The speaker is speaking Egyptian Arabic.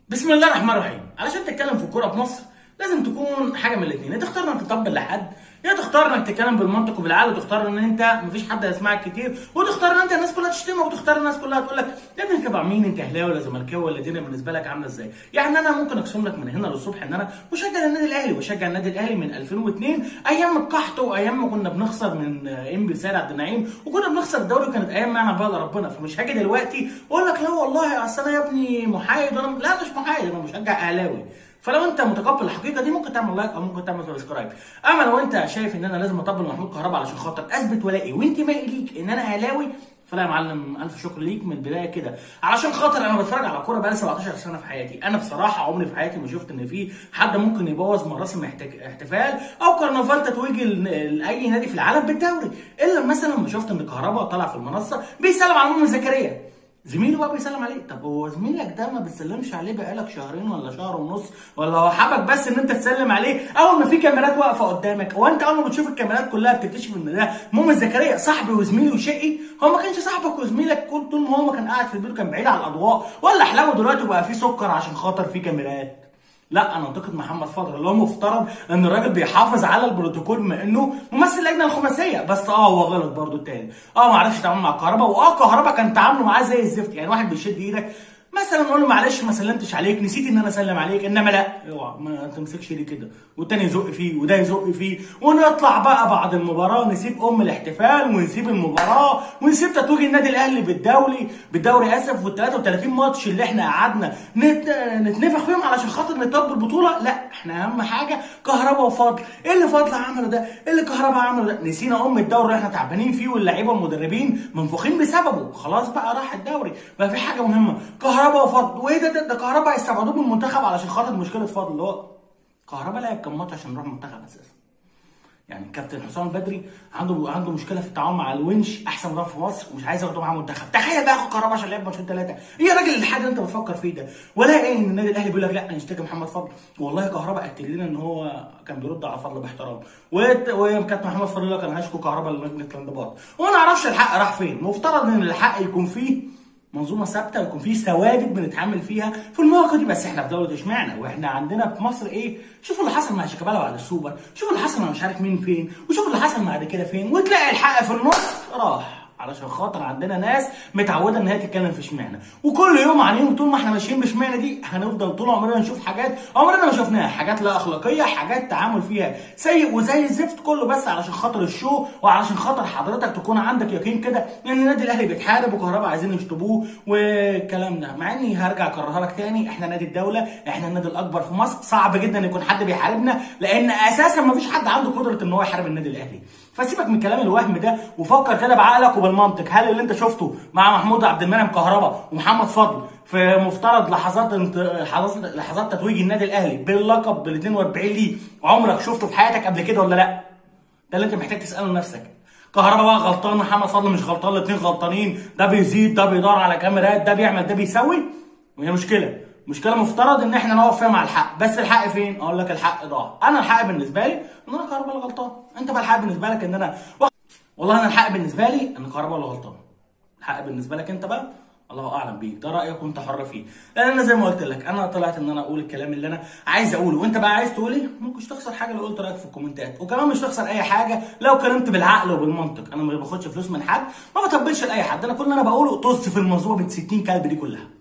بسم الله الرحمن الرحيم علشان تتكلم في الكوره في مصر لازم تكون حاجه من الاثنين يا تختار انك تطبل لحد يا تختار انك تتكلم بالمنطق وبالعقل وتختار ان انت مفيش حد هيسمعك كتير وتختار ان انت الناس كلها تشتمك وتختار الناس كلها تقول لك يا ابني انت تبع مين انت اهلاوي ولا زملكاوي ولا الدنيا بالنسبه لك عامله ازاي يعني انا ممكن اقسم لك من هنا للصبح ان انا بشجع النادي الاهلي وبشجع النادي الاهلي من 2002 ايام القحط وايام ما كنا بنخسر من انبي سيد عبد النعيم وكنا بنخسر الدوري وكانت ايام معنا بقى ربنا فمش هاجي دلوقتي واقول لك لا والله اصل انا يا ابني محايد وانا لا مش محايد انا مشجع اهلاوي فلو انت متقبل الحقيقه دي ممكن تعمل لايك او ممكن تعمل سبسكرايب اما لو انت شايف ان انا لازم اطبل محمود كهربا علشان خاطر اثبت ولائي وانتمائي ليك ان انا اهلاوي فلا يا معلم الف شكر ليك من البدايه كده علشان خاطر انا بتفرج على كوره بقالي 17 سنه في حياتي انا بصراحه عمري في حياتي ما شفت ان في حد ممكن يبوظ مراسم احتك- احتفال او كرنفال تتويج ل- لاي نادي في العالم بالدوري الا مثلا ما شفت ان كهربا طلع في المنصه بيسلم على مؤمن زكريا زميله بقى بيسلم عليه طب هو زميلك ده ما بتسلمش عليه بقالك شهرين ولا شهر ونص ولا هو حابك بس ان انت تسلم عليه اول ما في كاميرات واقفه قدامك هو انت اول ما بتشوف الكاميرات كلها بتكتشف ان ده مؤمن زكريا صاحبي وزميلي وشقي هو ما كانش صاحبك وزميلك كل طول ما هو ما كان قاعد في البيت وكان بعيد عن الاضواء ولا حلاوه دلوقتي وبقى فيه سكر عشان خاطر فيه كاميرات لا انا انتقد محمد فضل اللي هو مفترض ان الراجل بيحافظ على البروتوكول بما انه ممثل اللجنه الخماسيه بس اه هو غلط برضو التاني اه ما عرفش يتعامل مع الكهرباء واه كهرباء كان تعامله معاه زي الزفت يعني واحد بيشد ايدك مثلا نقول له معلش ما سلمتش عليك نسيت ان انا اسلم عليك انما لا اوعى ما تمسكش لي كده والتاني يزق فيه وده يزق فيه ونطلع بقى بعد المباراه نسيب ام الاحتفال ونسيب المباراه ونسيب تتويج النادي الاهلي بالدوري بالدوري اسف وال 33 ماتش اللي احنا قعدنا نت... نتنفخ فيهم علشان خاطر نطلب البطوله لا احنا اهم حاجه كهرباء وفضل ايه اللي فضل عمله ده ايه اللي كهرباء عمله ده نسينا ام الدوري اللي احنا تعبانين فيه واللعيبه والمدربين منفوخين بسببه خلاص بقى راح الدوري بقى في حاجه مهمه كهرباء وفضل وايه ده ده, ده كهرباء هيستبعدوه من المنتخب علشان خاطر مشكله فضل اللي هو كهرباء لعب كام ماتش عشان يروح المنتخب اساسا يعني كابتن حسام بدري عنده عنده مشكله في التعامل مع الونش احسن مدرب في مصر ومش عايز ياخده معاه منتخب تخيل بقى ياخد كهرباء عشان لعب ماتشين ثلاثه ايه يا راجل الحاجه اللي انت بتفكر فيه ده ولا ايه ان النادي الاهلي بيقول لك لا نشتكي محمد فضل والله كهرباء اكد لنا ان هو كان بيرد على فضل باحترام وت- وكابتن محمد فضل يقول لك انا هشكو كهرباء لجنه الانضباط وما نعرفش الحق راح فين مفترض ان الحق يكون فيه منظومه ثابته ويكون في ثوابت بنتعامل فيها في المواقف دي بس احنا في دوله اشمعنى واحنا عندنا في مصر ايه شوفوا اللي حصل مع شيكابالا بعد السوبر شوفوا اللي حصل مع مش عارف مين فين وشوفوا اللي حصل بعد كده فين وتلاقي الحق في النص راح علشان خاطر عندنا ناس متعوده ان هي تتكلم في اشمعنى وكل يوم عن يوم طول ما احنا ماشيين باشمعنى دي هنفضل طول عمرنا نشوف حاجات عمرنا ما شفناها حاجات لا اخلاقيه حاجات تعامل فيها سيء وزي الزفت كله بس علشان خاطر الشو وعلشان خاطر حضرتك تكون عندك يقين كده ان النادي الاهلي بيتحارب وكهرباء عايزين يشطبوه والكلام ده مع اني هرجع اكررها لك تاني احنا نادي الدوله احنا النادي الاكبر في مصر صعب جدا يكون حد بيحاربنا لان اساسا ما فيش حد عنده قدره ان هو يحارب النادي الاهلي فسيبك من كلام الوهم ده وفكر كده بعقلك وبالمنطق هل اللي انت شفته مع محمود عبد المنعم كهربا ومحمد فضل في مفترض لحظات انت... لحظات لحظات تتويج النادي الاهلي باللقب بال 42 ليه عمرك شفته في حياتك قبل كده ولا لا؟ ده اللي انت محتاج تساله لنفسك كهربا بقى غلطان محمد فضل مش غلطان الاثنين غلطانين ده بيزيد ده بيدور على كاميرات ده بيعمل ده بيسوي وهي مشكله مشكله مفترض ان احنا نقف فيها مع الحق بس الحق فين اقول لك الحق ضاع انا الحق بالنسبه لي ان انا كهربا اللي غلطان انت بقى الحق بالنسبه لك ان انا والله انا الحق بالنسبه لي ان كهربا اللي غلطان الحق بالنسبه لك انت بقى الله اعلم بيك ده رايك وانت حر فيه لان انا زي ما قلت لك انا طلعت ان انا اقول الكلام اللي انا عايز اقوله وانت بقى عايز تقول ايه ممكن تخسر حاجه لو قلت رايك في الكومنتات وكمان مش تخسر اي حاجه لو كلمت بالعقل وبالمنطق انا ما باخدش فلوس من حد ما بطبلش لاي حد انا كل اللي انا بقوله طز في المنظومه بنت 60 كلب دي كلها